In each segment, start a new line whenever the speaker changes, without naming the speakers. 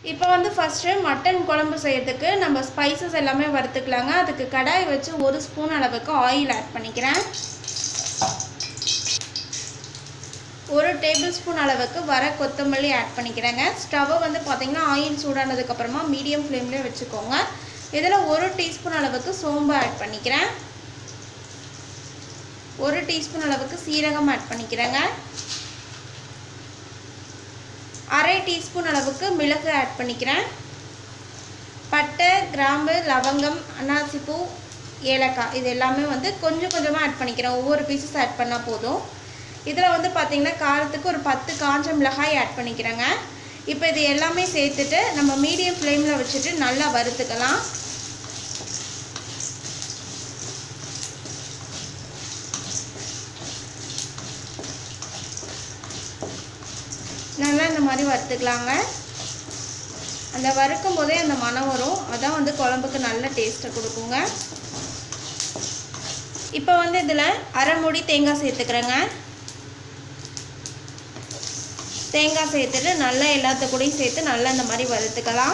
இப்போ வந்து first mutton குழம்பு செய்யறதுக்கு நம்ம ஸ்பைசஸ் எல்லாமே வறுத்துக்கலாங்க அதுக்கு கடாய் வச்சு ஒரு ஸ்பூன் அளவுக்கு ஆயில் ஆட் பண்ணிக்கிறேன் ஒரு டேபிள் ஸ்பூன் அளவுக்கு வர கொத்தமல்லி ஆட் பண்ணிக்கிறேங்க ஸ்டவ்வை வந்து பார்த்திங்கன்னா ஆயில் சூடானதுக்கப்புறமா மீடியம் ஃப்ளேம்லேயே வச்சுக்கோங்க இதில் ஒரு டீஸ்பூன் அளவுக்கு சோம்பு ஆட் பண்ணிக்கிறேன் ஒரு டீஸ்பூன் அளவுக்கு சீரகம் ஆட் பண்ணிக்கிறேங்க அரை டீஸ்பூன் அளவுக்கு மிளகு ஆட் பண்ணிக்கிறேன் பட்டை கிராம்பு லவங்கம் அன்னாசிப்பூ ஏலக்காய் இது எல்லாமே வந்து கொஞ்சம் கொஞ்சமாக ஆட் பண்ணிக்கிறேன் ஒவ்வொரு பீசஸ் ஆட் பண்ணால் போதும் இதில் வந்து பார்த்திங்கன்னா காரத்துக்கு ஒரு பத்து காஞ்ச மிளகாய் ஆட் பண்ணிக்கிறேங்க இப்போ இது எல்லாமே சேர்த்துட்டு நம்ம மீடியம் ஃப்ளேமில் வச்சுட்டு நல்லா வறுத்துக்கலாம் நல்லா இந்த மாதிரி வறுத்துக்கலாங்க அந்த வறுக்கும் போதே அந்த மனம் வரும் அதான் வந்து குழம்புக்கு நல்ல டேஸ்ட்டை கொடுக்குங்க இப்போ வந்து இதில் அரை மூடி தேங்காய் சேர்த்துக்கிறேங்க தேங்காய் சேர்த்துட்டு நல்லா எல்லாத்த கூடயும் சேர்த்து நல்லா இந்த மாதிரி வறுத்துக்கலாம்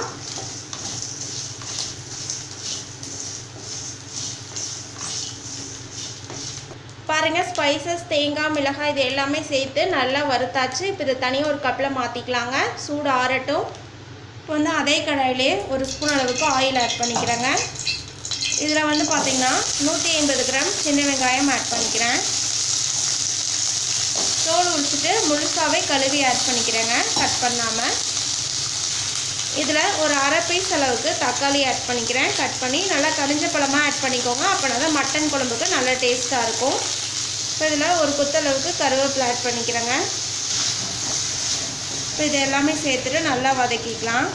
பாருங்கள் ஸ்பைசஸ் தேங்காய் மிளகாய் இது எல்லாமே சேர்த்து நல்லா வறுத்தாச்சு இப்போ இதை தனியாக ஒரு கப்பில் மாற்றிக்கலாங்க சூடு ஆறட்டும் இப்போ வந்து அதே கடாயிலே ஒரு ஸ்பூன் அளவுக்கு ஆயில் ஆட் பண்ணிக்கிறேங்க இதில் வந்து பார்த்திங்கன்னா நூற்றி ஐம்பது கிராம் சின்ன வெங்காயம் ஆட் பண்ணிக்கிறேன் தோல் உரிச்சிட்டு முழுசாகவே கழுவி ஆட் பண்ணிக்கிறேங்க கட் பண்ணாமல் இதில் ஒரு அரை பீஸ் அளவுக்கு தக்காளி ஆட் பண்ணிக்கிறேன் கட் பண்ணி நல்லா கரிஞ்ச பழமாக ஆட் பண்ணிக்கோங்க அப்போனா தான் மட்டன் குழம்புக்கு நல்லா டேஸ்ட்டாக இருக்கும் இப்போ இதில் ஒரு குத்தளவுக்கு கருவேப்பிலை ஆட் பண்ணிக்கிறேங்க இப்போ இது எல்லாமே சேர்த்துட்டு நல்லா வதக்கிக்கலாம்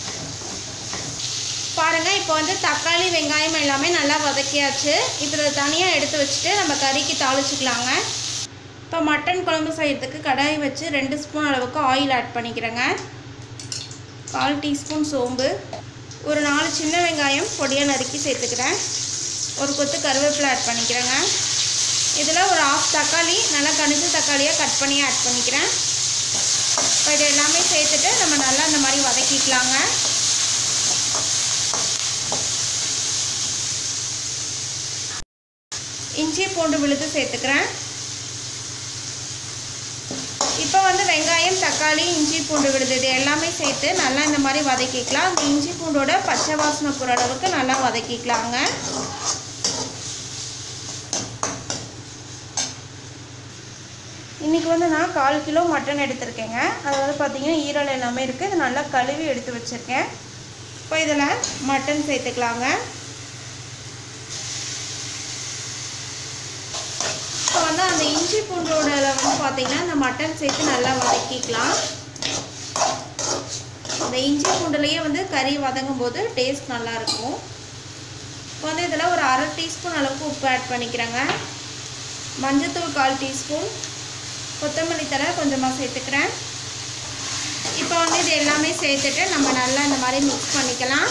பாருங்கள் இப்போ வந்து தக்காளி வெங்காயம் எல்லாமே நல்லா வதக்கியாச்சு இப்போ இதை தனியாக எடுத்து வச்சுட்டு நம்ம கறிக்கு தாளிச்சிக்கலாங்க இப்போ மட்டன் குழம்பு செய்கிறதுக்கு கடாய் வச்சு ரெண்டு ஸ்பூன் அளவுக்கு ஆயில் ஆட் பண்ணிக்கிறேங்க கால் டீஸ்பூன் சோம்பு ஒரு நாலு சின்ன வெங்காயம் பொடியாக நறுக்கி சேர்த்துக்கிறேன் ஒரு கொத்து கருவேப்பிலை ஆட் பண்ணிக்கிறேங்க இதில் ஒரு ஆஃப் தக்காளி நல்லா கணிஞ்ச தக்காளியாக கட் பண்ணி ஆட் பண்ணிக்கிறேன் இப்போ இது எல்லாமே சேர்த்துட்டு நம்ம நல்லா இந்த மாதிரி வதக்கிக்கலாங்க இஞ்சி பூண்டு விழுது சேர்த்துக்கிறேன் இப்போ வந்து வெங்காயம் தக்காளி இஞ்சி பூண்டு விழுது இது எல்லாமே சேர்த்து நல்லா இந்த மாதிரி வதக்கிக்கலாம் அந்த இஞ்சி பூண்டோட பச்சை வாசனை போகிற அளவுக்கு நல்லா வதக்கிக்கலாங்க இன்றைக்கி வந்து நான் கால் கிலோ மட்டன் எடுத்திருக்கேங்க அது வந்து பார்த்திங்கன்னா ஈரல் எல்லாமே இருக்குது இது நல்லா கழுவி எடுத்து வச்சுருக்கேன் இப்போ இதில் மட்டன் சேர்த்துக்கலாங்க இப்போ வந்து அந்த இஞ்சி பூண்டோட வந்து பார்த்திங்கன்னா இந்த மட்டன் சேர்த்து நல்லா வதக்கிக்கலாம் அந்த இஞ்சி பூண்டுலேயே வந்து கறி வதங்கும் போது டேஸ்ட் நல்லாயிருக்கும் இப்போ வந்து இதில் ஒரு அரை டீஸ்பூன் அளவுக்கு உப்பு ஆட் பண்ணிக்கிறேங்க மஞ்சத்தூள் கால் டீஸ்பூன் கொத்தமல்லி தழை கொஞ்சமாக சேர்த்துக்கிறேன் இப்போ வந்து இது எல்லாமே சேர்த்துட்டு நம்ம நல்லா இந்த மாதிரி மிக்ஸ் பண்ணிக்கலாம்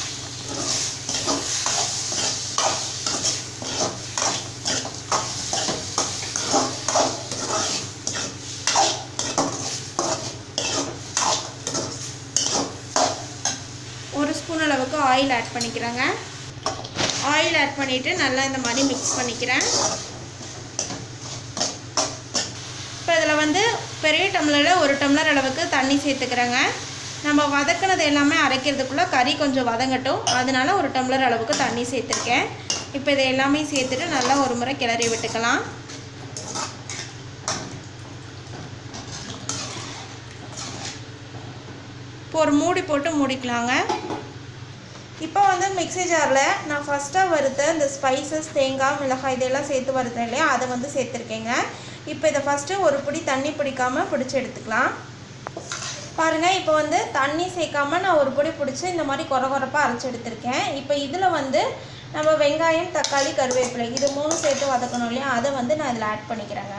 ஒரு ஸ்பூன் அளவுக்கு ஆயில் ஆட் பண்ணிக்கிறேங்க ஆயில் ஆட் பண்ணிவிட்டு நல்லா இந்த மாதிரி மிக்ஸ் பண்ணிக்கிறேன் இப்போ இதில் வந்து பெரிய டம்ளரில் ஒரு டம்ளர் அளவுக்கு தண்ணி சேர்த்துக்கிறேங்க நம்ம வதக்கினது எல்லாமே அரைக்கிறதுக்குள்ளே கறி கொஞ்சம் வதங்கட்டும் அதனால ஒரு டம்ளர் அளவுக்கு தண்ணி சேர்த்துருக்கேன் இப்போ இதை எல்லாமே சேர்த்துட்டு நல்லா ஒரு முறை கிளறி விட்டுக்கலாம் இப்போ ஒரு மூடி போட்டு மூடிக்கலாங்க இப்போ வந்து மிக்ஸி ஜாரில் நான் ஃபஸ்ட்டாக வறுத்த இந்த ஸ்பைசஸ் தேங்காய் மிளகாய் இதெல்லாம் சேர்த்து வறுத்தேன் இல்லையா அதை வந்து சேர்த்துருக்கேங்க இப்போ இதை ஃபஸ்ட்டு ஒரு பிடி தண்ணி பிடிக்காமல் பிடிச்சி எடுத்துக்கலாம் பாருங்கள் இப்போ வந்து தண்ணி சேர்க்காம நான் ஒரு பொடி பிடிச்சி இந்த மாதிரி குறை குறைப்பாக அரைச்சி எடுத்திருக்கேன் இப்போ இதில் வந்து நம்ம வெங்காயம் தக்காளி கருவேப்பிலை இது மூணு சேர்த்து வதக்கணும் இல்லையா அதை வந்து நான் இதில் ஆட் பண்ணிக்கிறேங்க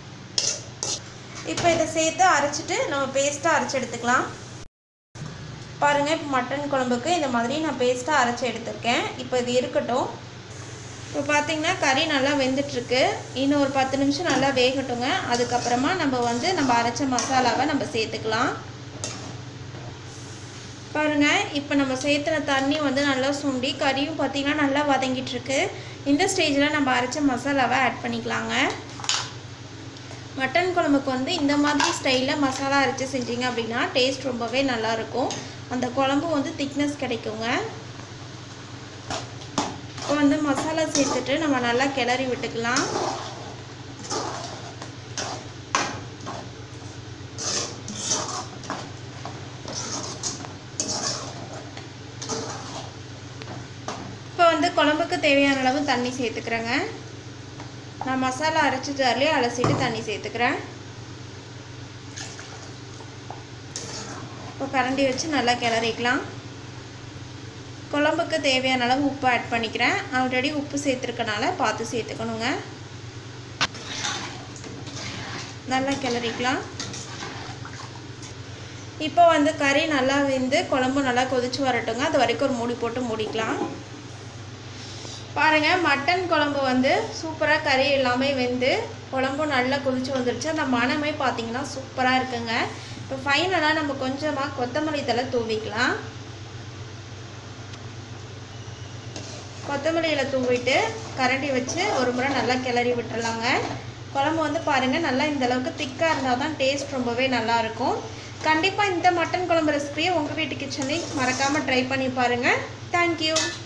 இப்போ இதை சேர்த்து அரைச்சிட்டு நம்ம பேஸ்ட்டாக அரைச்சி எடுத்துக்கலாம் பாருங்கள் இப்போ மட்டன் குழம்புக்கு இந்த மாதிரி நான் பேஸ்ட்டாக அரைச்சி எடுத்திருக்கேன் இப்போ இது இருக்கட்டும் இப்போ பார்த்தீங்கன்னா கறி நல்லா வெந்துட்டுருக்கு இன்னும் ஒரு பத்து நிமிஷம் நல்லா வேகட்டுங்க அதுக்கப்புறமா நம்ம வந்து நம்ம அரைச்ச மசாலாவை நம்ம சேர்த்துக்கலாம் பாருங்கள் இப்போ நம்ம சேர்த்துன தண்ணி வந்து நல்லா சுண்டி கறியும் பார்த்திங்கன்னா நல்லா வதங்கிட்டு இருக்கு இந்த ஸ்டேஜில் நம்ம அரைச்ச மசாலாவை ஆட் பண்ணிக்கலாங்க மட்டன் குழம்புக்கு வந்து இந்த மாதிரி ஸ்டைலில் மசாலா அரைச்சி செஞ்சீங்க அப்படின்னா டேஸ்ட் ரொம்பவே நல்லாயிருக்கும் அந்த குழம்பு வந்து திக்னஸ் கிடைக்குங்க இப்போ வந்து மசாலா சேர்த்துட்டு நம்ம நல்லா கிளறி விட்டுக்கலாம் இப்போ வந்து குழம்புக்கு தேவையான அளவு தண்ணி சேர்த்துக்கிறேங்க நான் மசாலா அரைச்சி ஜார்லேயே அலசிட்டு தண்ணி சேர்த்துக்கிறேன் இப்போ கரண்டி வச்சு நல்லா கிளறிக்கலாம் குழம்புக்கு தேவையான அளவு உப்பு ஆட் பண்ணிக்கிறேன் ஆல்ரெடி உப்பு சேர்த்துருக்கனால பார்த்து சேர்த்துக்கணுங்க நல்லா கிளறிக்கலாம் இப்போ வந்து கறி நல்லா வெந்து குழம்பு நல்லா கொதிச்சு வரட்டுங்க அது வரைக்கும் ஒரு மூடி போட்டு மூடிக்கலாம் பாருங்கள் மட்டன் குழம்பு வந்து சூப்பராக கறி எல்லாமே வெந்து குழம்பும் நல்லா கொதிச்சு வந்துருச்சு அந்த மணமே பார்த்தீங்கன்னா சூப்பராக இருக்குங்க இப்போ ஃபைனலாக நம்ம கொஞ்சமாக கொத்தமல்லி தலை தூவிக்கலாம் கொத்தமல்லி இலை தூவிட்டு கரண்டி வச்சு ஒரு முறை நல்லா கிளறி விட்டுறலாங்க குழம்பு வந்து பாருங்கள் நல்லா இந்த அளவுக்கு திக்காக இருந்தால் தான் டேஸ்ட் ரொம்பவே நல்லாயிருக்கும் கண்டிப்பாக இந்த மட்டன் குழம்பு ரெசிபியை உங்கள் வீட்டு கிச்சன்லேயும் மறக்காமல் ட்ரை பண்ணி பாருங்கள் தேங்க்யூ